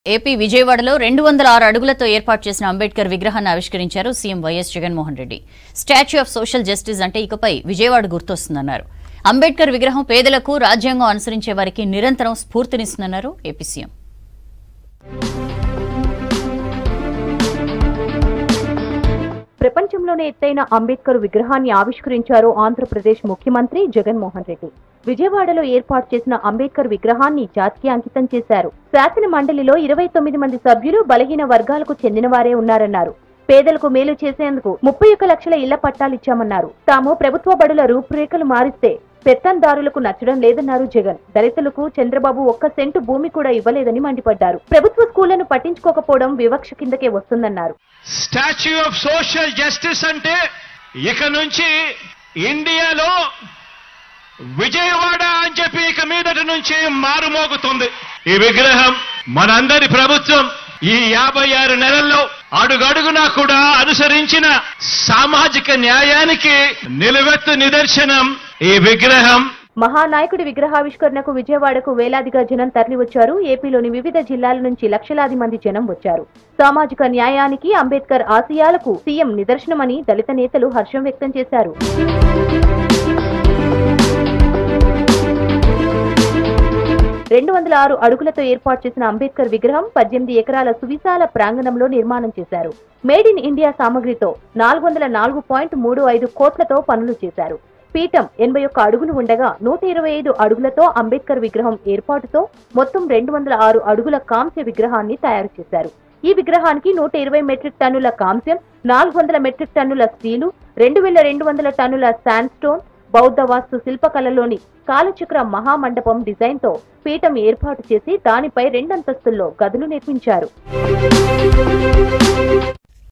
AP విజయవాడలో రెండు వందల ఆరు అడుగులతో ఏర్పాటు చేసిన అంబేద్కర్ విగ్రహాన్ని ఆవిష్కరించారు CM YS Jaganmohan Reddy statue of social justice అంటే ఇకపై విజయవాడ గుర్తొస్తుందన్నారు అంబేద్కర్ విగ్రహం పేదలకు రాజ్యాంగం అనుసరించే వారికి నిరంతరం స్ఫూర్తినిస్తుందన్నారు ఏపీ సీఎం ప్రపంచంలోనే ఎత్తైన అంబేద్కర్ విగ్రహాన్ని ఆవిష్కరించారు ఆంధ్రప్రదేశ్ ముఖ్యమంత్రి జగన్మోహన్ రెడ్డి విజయవాడలో ఏర్పాటు చేసిన అంబేద్కర్ విగ్రహాన్ని జాతికి అంకితం చేశారు శాసన మండలిలో ఇరవై తొమ్మిది మంది సభ్యులు బలహీన వర్గాలకు చెందిన వారే ఉన్నారన్నారు పేదలకు మేలు చేసేందుకు ముప్పై ఒక్క లక్షల ఇళ్ల పట్టాలిచ్చామన్నారు తాము ప్రభుత్వ బడుల రూపురేఖలు మారిస్తే పెత్తందారులకు నచ్చడం లేదన్నారు జగన్ దళితులకు చంద్రబాబు ఒక్క సెంటు భూమి కూడా ఇవ్వలేదని మండిపడ్డారు ప్రభుత్వ స్కూళ్లను పట్టించుకోకపోవడం వివక్ష కిందకే వస్తుందన్నారు స్టాచ్యూ ఆఫ్ సోషల్ జస్టిస్ అంటే ఇక నుంచి ఇండియాలో విజయవాడ అని చెప్పి ఇక మీదటి నుంచి మారుమోగుతుంది ఈ విగ్రహం మనందరి ప్రభుత్వం ఈ యాభై ఆరు నెలల్లో అడుగడుగునా కూడా అనుసరించిన సామాజిక న్యాయానికి నిలువెత్తు నిదర్శనం ఈ విగ్రహం మహానాయకుడి విగ్రహావిష్కరణకు విజయవాడకు వేలాదిగా జనం తరలివచ్చారు ఏపీలోని వివిధ జిల్లాల నుంచి లక్షలాది మంది జనం వచ్చారు సామాజిక న్యాయానికి అంబేద్కర్ ఆశయాలకు సీఎం నిదర్శనమని దళిత నేతలు హర్షం వ్యక్తం చేశారు రెండు వందల ఆరు అడుగులతో ఏర్పాటు చేసిన అంబేద్కర్ విగ్రహం పద్దెనిమిది ఎకరాల సువిశాల ప్రాంగణంలో నిర్మాణం చేశారు మేడ్ ఇన్ ఇండియా సామగ్రితో నాలుగు వందల నాలుగు పాయింట్ మూడు ఐదు కోట్లతో పనులు చేశారు పీఠం ఎనభై ఒక్క అడుగులు ఉండగా నూట ఇరవై ఐదు అడుగులతో అంబేద్కర్ విగ్రహం ఏర్పాటుతో మొత్తం రెండు వందల ఆరు అడుగుల కాంస్య విగ్రహాన్ని తయారు చేశారు ఈ విగ్రహానికి నూట ఇరవై మెట్రిక్ టన్నుల కాంస్యం నాలుగు వందల మెట్రిక్ టన్నుల స్టీలు రెండు వేల రెండు వందల టన్నుల శాండ్ స్టోన్ బౌద్ధ వాస్తు శిల్పకళలోని కాలచక్ర మహామండపం డిజైన్ తో పీఠం ఏర్పాటు చేసి దానిపై రెండంతస్తుల్లో గదులు నిర్మించారు